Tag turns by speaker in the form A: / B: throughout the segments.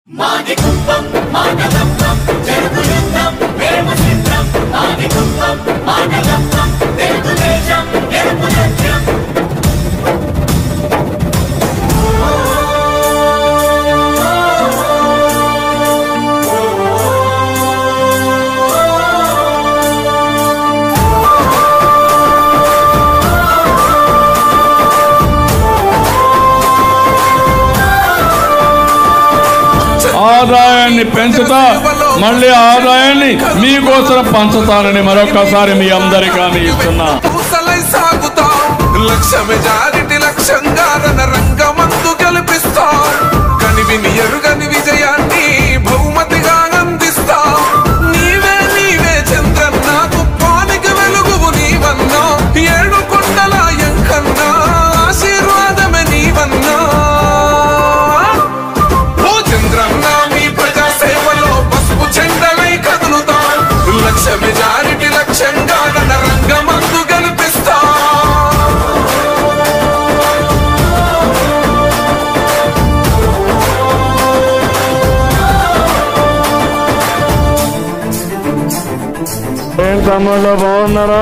A: మాది కుప్పం మాటలప్పం జరుగు యుద్ధం మేము సిద్ధం మాది కుప్పం మాటలప్పం తెలుగుదేశం గెలుపు లక్ష్యం
B: ఆదాయాన్ని పెంచుతా మళ్ళీ ఆదాయాన్ని మీకోసం పంచుతానని మరొకసారి మీ అందరికీ హామీ ఇస్తున్నా
C: పూసలై సాగుతాం లక్ష మెజారిటీ లక్ష్యంగా రంగమందు గెలిపిస్తాం కనివిని ఎరుగని విజయాన్ని బహుమతిగా అందిస్తాం నీవే నీవే చంద్రన్న కుప్పానికి వెలుగువు నీవన్నా ఏడు కొండల ఎంకన్నా ఆశీర్వాదమే నీవన్నా ఓ చంద్రన్న మీ ప్రజా సేవలో పసుపు చెండలై కదులుతాం లక్ష మెజారిటీ లక్ష్యంగా రంగమందు గెలిపిస్తాం
B: ఏం తమ్ముళ్ళు బాగున్నారా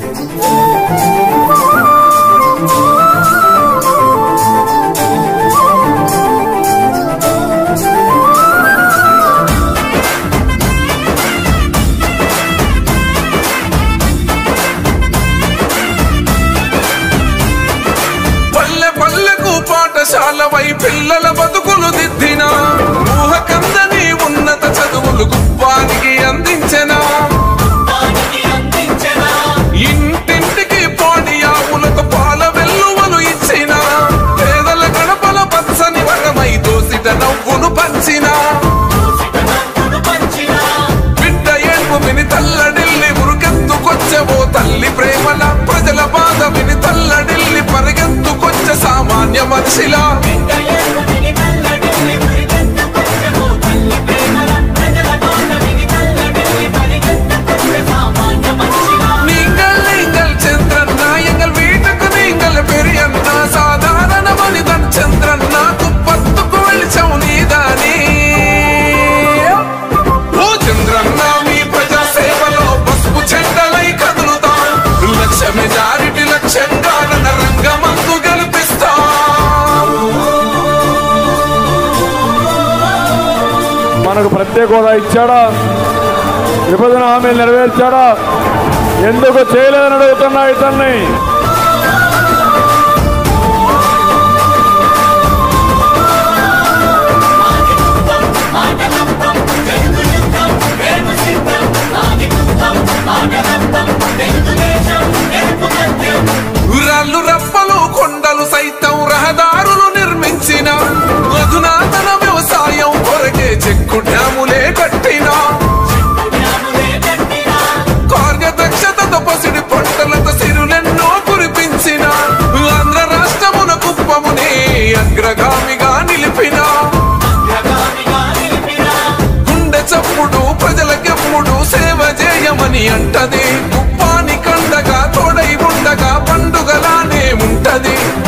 C: పల్లె పల్లెకు పాఠశాల వై పిల్లల బతుకులు దిద్దిన ఊహ కందని ఉన్నత చదువులు కుప్పానికి అందించిన
A: మానికి అందించిన
C: ఇంటింటికి పాడి ఆవులకు పాల వెల్లువలు ఇచ్చిన పేదల గడపల పచ్చని వరమై దోసిట నవ్వును పంచిన
A: దోసిట నవ్వును పంచిన
C: బిడ్డ ఏడుపు విని తల్లడిల్లి మురుకెత్తుకొచ్చెవో తల్లి ప్రేమల ప్రజల బాధ విని తల్లడిల్లి పరిగెత్తుకొచ్చే సామాన్య మనిషిలా
A: బిడ్డ ఏడుపుని తల్లడిల్లి పరిగెత్తుకొచ్చెవో తల్లి ప్రేమల ప్రజల బాధ విని తల్లడిల్లి పరిగెత్తుకొచ్చే సామాన్య మనిషిగా
C: நீங்கள் நீங்கள் చంద్రన్న எங்கள் வீட்டுக்கு நீங்கள் பெரியన్న సాధారణ మనిదన్ చంద్రన్న కుప్పత్తుకు వెలిచావు నీదాని ఓ చంద్రన్న మీ ప్రజా సేవలో పసుపు చెండలై కదులుతాం లక్ష మెజారిటీ లక్ష్యంగా రంగమందు గెలిపిస్తాం
B: మనకు ప్రత్యేక హోదా ఇచ్చాడా విభజన హామీలు నెరవేర్చాడా ఎందుకు చేయలేదని అడుగుతున్నా ఇతన్ని
A: మాది కుప్పం మాటలప్పం జరుగు యుద్ధం మేము సిద్ధం మాది కుప్పం మాటలప్పం తెలుగుదేశం గెలుపు లక్ష్యం
C: రాళ్ళు రప్పలు కొండలు సైతం రహదారులు నిర్మించిన అధునాతన వ్యవసాయం కొరకే చెక్కు డ్యాములే కట్టిన
A: జ్ఞానులే కట్టిన
C: కార్యదక్షతతో పసిడి పంటలతో సిరులెన్నో కురిపించిన ఆంధ్ర రాష్ట్రమున కుప్పముని అగ్రగామిగా నిలిపిన
A: అగ్రగామిగా నిలిపిన
C: గుండె చప్పుడు ప్రజలకెప్పుడు సేవ చేయమని అంటది కుప్పాని కండగా తోడై ఉండగా పండుగలానే ఉంటది